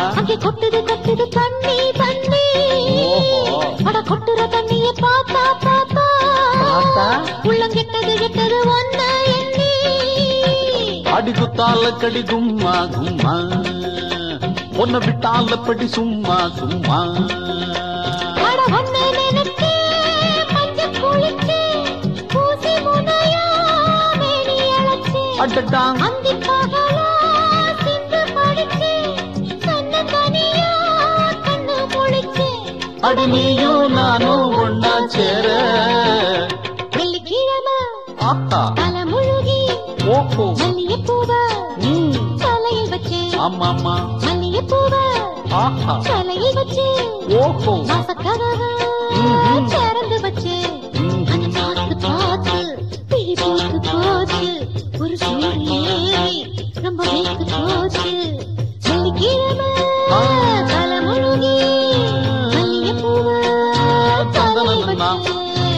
அங்கே கொட்டுது கொட்டுது தண்ணி தண்ணி ஓஹோ. அட கொட்டுற தண்ணிய பார்த்தா பார்த்தா பார்த்தா? உள்ளம் கெட்டது கெட்டது ஒன்ன எண்ணி அடி குத்தால கடி கும்மா கும்மா உன்னை விட்டால படி சும்மா சும்மா அட ஒன்ன நினைச்சு மஞ்ச குளிச்சு பூசி முனையா மேனி அழைச்சு அடடா அந்தி பகலா சிந்து படிச்சு தன்ன தனியா கண்ணு முழிச்சு அடி நீயும் நானும் ஒன்னா சேர வெள்ளிக்கிழமை ஆத்தா தலை முழுகி ஓஹோ மல்லிகைப்பூவ ம், தலையில் வச்சு ஆமாமா மல்லிகைப்பூவ ஆஹா தலையில் வச்சு ஓஹோ வாசக்கதவை ம்ஹும். திறந்து வச்சு ம், அந்த பார்த்து பார்த்து பிழி போட்டு போச்சு ஒரு சூடு ஏறி ரொம்ப வைத்து போச்சு வெள்ளிக்கிழமை ஆ. தலை முழுகி மல்லிகைப்பூவ தலையில் தந்தனன்னா. வச்சு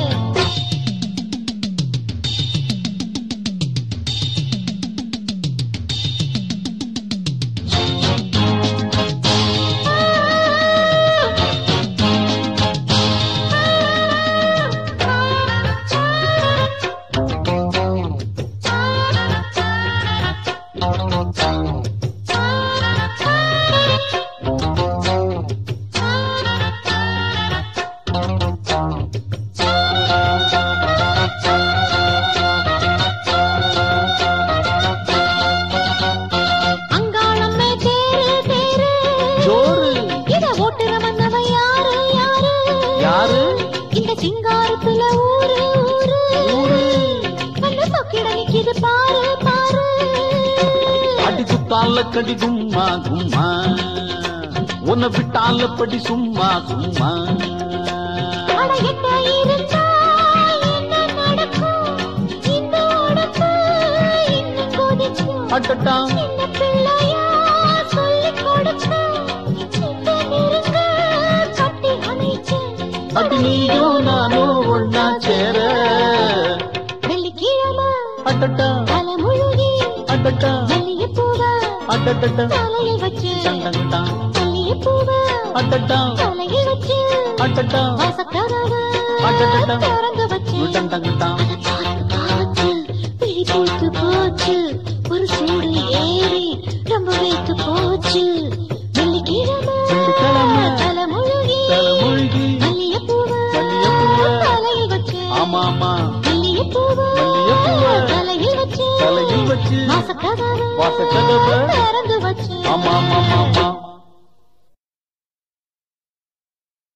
அங்காளம்மே தேரு தேரு ஜோரு இத ஓட்டுற மன்னவன் யாரு யாரு யாரு இந்த சிங்காரத்துல ஊரு ஊரு ஊரு வந்து சொக்கிட நிக்குது பாரு பாரு அடி குத்தால கடி கும்மா கும்மா உன்னை விட்டால படி சும்மா சும்மா அட என்ன இருந்தா என்ன நடக்கும் இந்த உடம்பு இன்னும் கொதிக்கும் அடடா சின்ன பிள்ளையா சொல்லிக் கொடுக்க சித்த நெருங்க கட்டி அணைச்சு அடி நீயும் நானும் ஒன்னா சேர வெள்ளிக்கிழமை அடடா தலை முழுகி அடடா மல்லிகைப்பூவ அடடடா தலையில் வச்சு டண்டங்கடா மல்லிகைப்பூவ அடடா தலையில் வச்சு அடடா வாசக்கதவை அடடடா. திறந்து வச்சு டண்டங்கடா பார்த்து பார்த்து பிழி போட்டு போச்சு ஒரு சூடு ஏறி ரொம்ப வைத்து போச்சு வெள்ளிக்கிழமை வெள்ளிக்கிழமை. தலை முழுகி தலை மூழ்கி மல்லிகைப்பூவ மல்லிகைப்பூவ தலையில் வச்சு ஆமா ஆமா மல்லிகைப்பூவ மல்லிகைப்பூவ தலையில் வச்சு தலையில் வச்சு வாசக்கதவை வாசக்கதவை திறந்து வச்சு ஆமா ஆமா ஆமா ஆமா